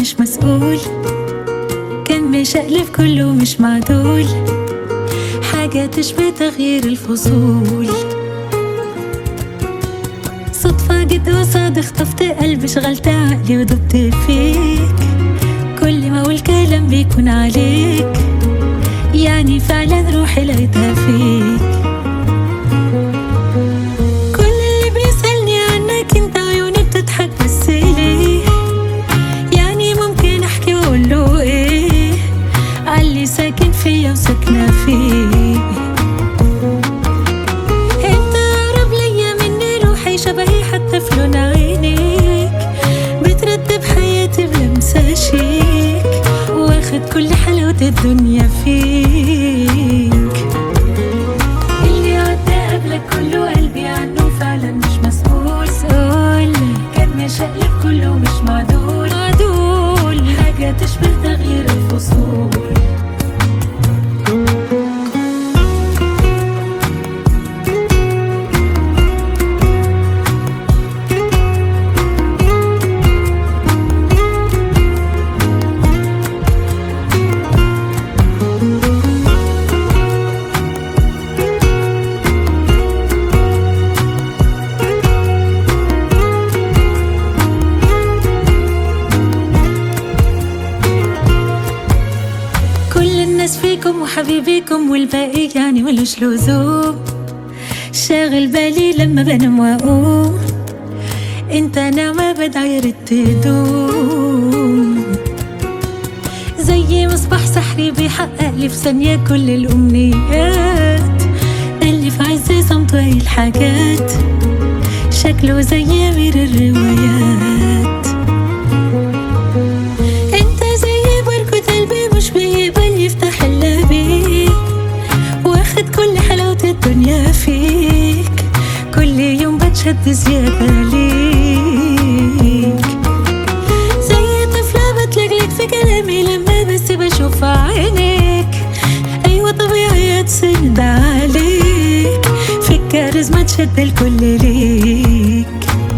مش مسؤول كان مشقلب كله مش معدول حاجة تشبه تغيير الفصول صدفة جد وصاد اخطفت قلبي شغلت عقلي ودبت فيك كل ما اقول كلام بيكون عليك يعني فعلا روحي لقيتها فيك كل اللي بيسألني عنك انت عيوني بتضحك بس ليه يعني ممكن احكي واقول له ايه علي ساكن فيا وساكنة فيه انت اقرب ليا مني روحي شبهي حتى في لون عينيك بترتب حياتي بلمسة شيك واخد كل حلاوة الدنيا فيك اللي عدى قبلك كله قلبي عنه فعلا مش مسؤول سؤال كان مشقلب كله مش معدول معدول حاجة تشبه تغيير الفصول كل الناس فيكم وحبيبيكم والباقي يعني ملوش لزوم شاغل بالي لما بنام واقوم انت نعمة بدعي تدوم زي مصباح سحري بيحقق لي في ثانية كل الأمنيات اللي في عز صمته أي الحاجات شكله زي أمير الروايات انت زي بركة قلبي مش بيقبل يفتح الا بيك واخد كل حلاوة الدنيا فيك كل يوم بتشد زيادة ليك زي طفلة بتلجلج في كلامي لما بس بشوف عينيك ايوه طبيعي اتسند عليك في الكاريزما تشد الكل ليك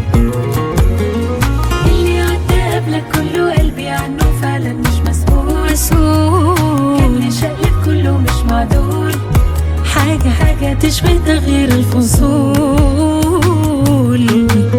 اللي عدى قبلك كله قلبي عنه فعلا مش مسؤول مسؤول كان مشقلب كله مش معدول حاجة حاجة تشبه تغيير الفصول